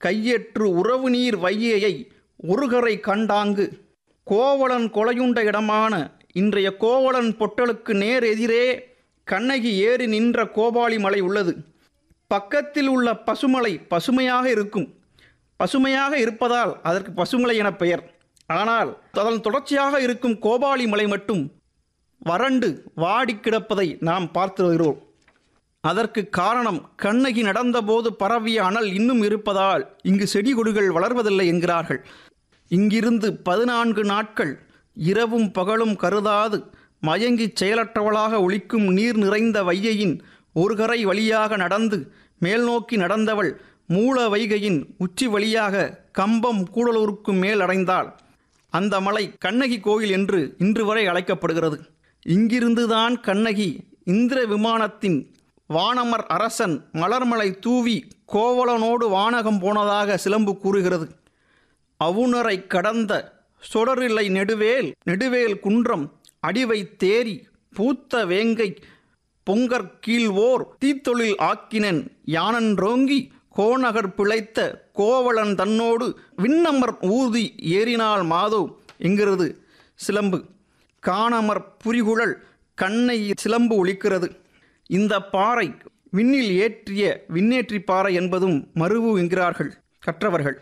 கையெற்று உறவு நீர் வையையை ஒருகரை கண்டாங்கு கோவலன் கொலையுண்ட இடமான இன்றைய கோவலன் பொட்டலுக்கு நேர் எதிரே கண்ணகி ஏறி நின்ற கோபாலி மலை உள்ளது பக்கத்தில் உள்ள பசுமலை பசுமையாக இருக்கும் பசுமையாக இருப்பதால் அதற்கு பசுமலை என பெயர் ஆனால் அதன் தொடர்ச்சியாக இருக்கும் கோபாலி மலை மட்டும் வறண்டு வாடி கிடப்பதை நாம் பார்த்து வருகிறோம் அதற்கு காரணம் கண்ணகி நடந்தபோது பரவிய அனல் இன்னும் இருப்பதால் இங்கு செடி கொடிகள் வளர்வதில்லை என்கிறார்கள் இங்கிருந்து பதினான்கு நாட்கள் இரவும் பகலும் கருதாது மயங்கிச் செயலற்றவளாக ஒழிக்கும் நீர் நிறைந்த வையையின் ஒரு கரை வழியாக நடந்து மேல் நோக்கி நடந்தவள் மூல வைகையின் உச்சி வழியாக கம்பம் கூடலூருக்கு மேல் அடைந்தாள் அந்த மலை கண்ணகி கோயில் என்று இன்று வரை அழைக்கப்படுகிறது இங்கிருந்துதான் கண்ணகி இந்திர விமானத்தின் வானமர் அரசன் மலர்மலை தூவி கோவலனோடு வானகம் போனதாக சிலம்பு கூறுகிறது அவுணரை கடந்த சொடரில்லை நெடுவேல் நெடுவேல் குன்றம் அடிவை தேரி பூத்த வேங்கை பொங்கற் கீழ்வோர் தீத்தொழில் ஆக்கினன் யானன்றோங்கி கோநகர் பிழைத்த கோவலன் தன்னோடு விண்ணமர் ஊதி ஏறினால் மாதோ என்கிறது சிலம்பு காணமர் புரிகுழல் கண்ணை சிலம்பு ஒலிக்கிறது இந்த பாறை விண்ணில் ஏற்றிய விண்ணேற்றி பாறை என்பதும் மருவு என்கிறார்கள் கற்றவர்கள்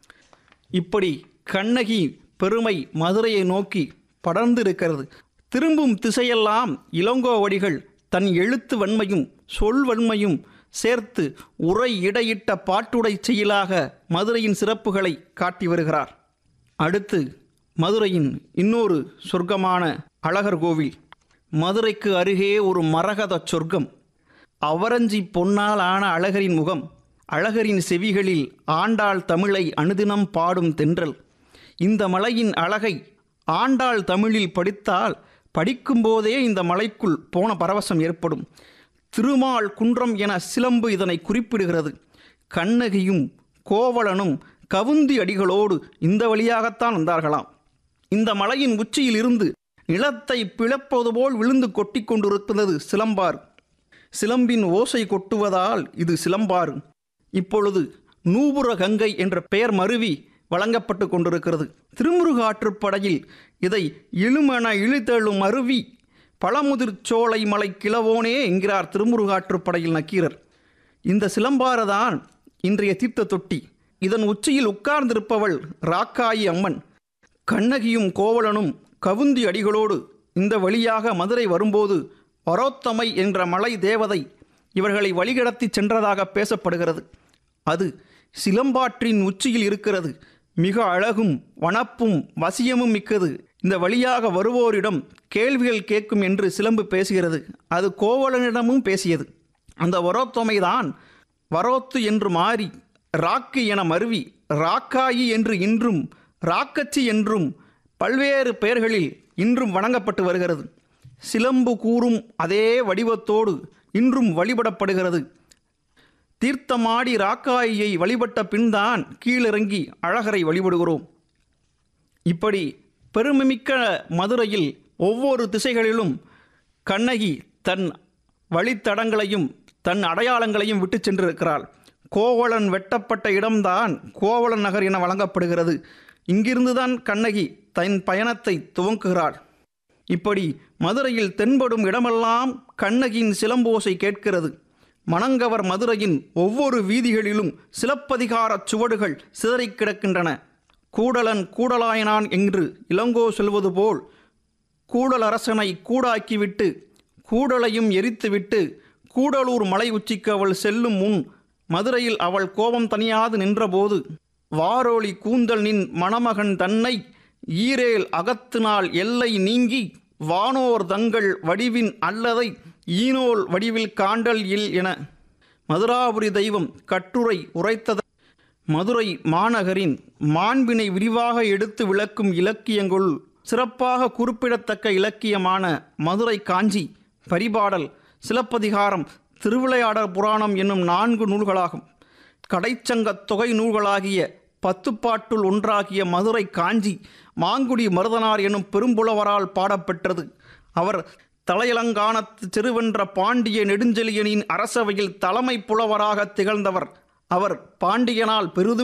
இப்படி கண்ணகி பெருமை மதுரையை நோக்கி படர்ந்திருக்கிறது திரும்பும் திசையெல்லாம் இளங்கோவடிகள் தன் எழுத்து வன்மையும் சொல்வன்மையும் சேர்த்து உரை இடையிட்ட பாட்டுடை செயலாக மதுரையின் சிறப்புகளை காட்டி வருகிறார் அடுத்து மதுரையின் இன்னொரு சொர்க்கமான அழகர் கோவில் மதுரைக்கு அருகே ஒரு மரகத சொர்க்கம் அவரஞ்சி பொன்னால் ஆன அழகரின் முகம் அழகரின் செவிகளில் ஆண்டாள் தமிழை அனுதினம் பாடும் தென்றல் இந்த மலையின் அழகை ஆண்டாள் தமிழில் படித்தால் படிக்கும்போதே இந்த மலைக்குள் போன பரவசம் ஏற்படும் திருமால் குன்றம் என சிலம்பு இதனை குறிப்பிடுகிறது கண்ணகியும் கோவலனும் கவுந்தி அடிகளோடு இந்த வழியாகத்தான் வந்தார்களாம் இந்த மலையின் உச்சியில் இருந்து நிலத்தை பிளப்பது போல் விழுந்து கொட்டி கொண்டிருக்கிறது சிலம்பாறு சிலம்பின் ஓசை கொட்டுவதால் இது சிலம்பாறு இப்பொழுது நூபுர கங்கை என்ற பெயர் மருவி வழங்கப்பட்டு கொண்டிருக்கிறது திருமுருகாற்றுப்படையில் இதை இழுமென இழுத்தெழும் அருவி பழமுதிர் சோலை மலை கிழவோனே என்கிறார் திருமுருகாற்றுப்படையில் நக்கீரர் இந்த சிலம்பாறுதான் இன்றைய தீர்த்த தொட்டி இதன் உச்சியில் உட்கார்ந்திருப்பவள் ராக்காயி அம்மன் கண்ணகியும் கோவலனும் கவுந்தி அடிகளோடு இந்த வழியாக மதுரை வரும்போது வரோத்தமை என்ற மலை தேவதை இவர்களை வழிகடத்தி சென்றதாக பேசப்படுகிறது அது சிலம்பாற்றின் உச்சியில் இருக்கிறது மிக அழகும் வனப்பும் வசியமும் மிக்கது இந்த வழியாக வருவோரிடம் கேள்விகள் கேட்கும் என்று சிலம்பு பேசுகிறது அது கோவலனிடமும் பேசியது அந்த வரோத்தமைதான் வரோத்து என்று மாறி ராக்கு என மருவி ராக்காயி என்று இன்றும் ராக்கச்சி என்றும் பல்வேறு பெயர்களில் இன்றும் வணங்கப்பட்டு வருகிறது சிலம்பு கூறும் அதே வடிவத்தோடு இன்றும் வழிபடப்படுகிறது தீர்த்தமாடி ராக்காயியை வழிபட்ட பின்தான் கீழிறங்கி அழகரை வழிபடுகிறோம் இப்படி பெருமைமிக்க மதுரையில் ஒவ்வொரு திசைகளிலும் கண்ணகி தன் வழித்தடங்களையும் தன் அடையாளங்களையும் விட்டு சென்றிருக்கிறாள் கோவலன் வெட்டப்பட்ட இடம்தான் கோவலன் நகர் என வழங்கப்படுகிறது இங்கிருந்துதான் கண்ணகி தன் பயணத்தை துவங்குகிறாள் இப்படி மதுரையில் தென்படும் இடமெல்லாம் கண்ணகியின் சிலம்போசை கேட்கிறது மணங்கவர் மதுரையின் ஒவ்வொரு வீதிகளிலும் சிலப்பதிகாரச் சுவடுகள் சிதறிக் கிடக்கின்றன கூடலன் கூடலாயனான் என்று இளங்கோ சொல்வது போல் கூடல் அரசனை கூடாக்கிவிட்டு கூடலையும் எரித்துவிட்டு கூடலூர் மலை உச்சிக்கு அவள் செல்லும் முன் மதுரையில் அவள் கோபம் தனியாது நின்றபோது வாரோளி கூந்தல் நின் மணமகன் தன்னை ஈரேல் அகத்தினால் எல்லை நீங்கி வானோர் தங்கள் வடிவின் அல்லதை ஈனோல் வடிவில் காண்டல் இல் என மதுராபுரி தெய்வம் கட்டுரை உரைத்தத மதுரை மாநகரின் மாண்பினை விரிவாக எடுத்து விளக்கும் இலக்கியங்களுள் சிறப்பாக குறிப்பிடத்தக்க இலக்கியமான மதுரை காஞ்சி பரிபாடல் சிலப்பதிகாரம் திருவிளையாடற் புராணம் என்னும் நான்கு நூல்களாகும் கடைச்சங்கத் தொகை நூல்களாகிய பத்துப்பாட்டுள் ஒன்றாகிய மதுரை காஞ்சி மாங்குடி மருதனார் எனும் பெரும்புலவரால் பாடப்பெற்றது அவர் தலையலங்கானத்து செருவென்ற பாண்டிய நெடுஞ்செழியனின் அரசவையில் தலைமை புலவராக திகழ்ந்தவர் அவர் பாண்டியனால் பெரிதும்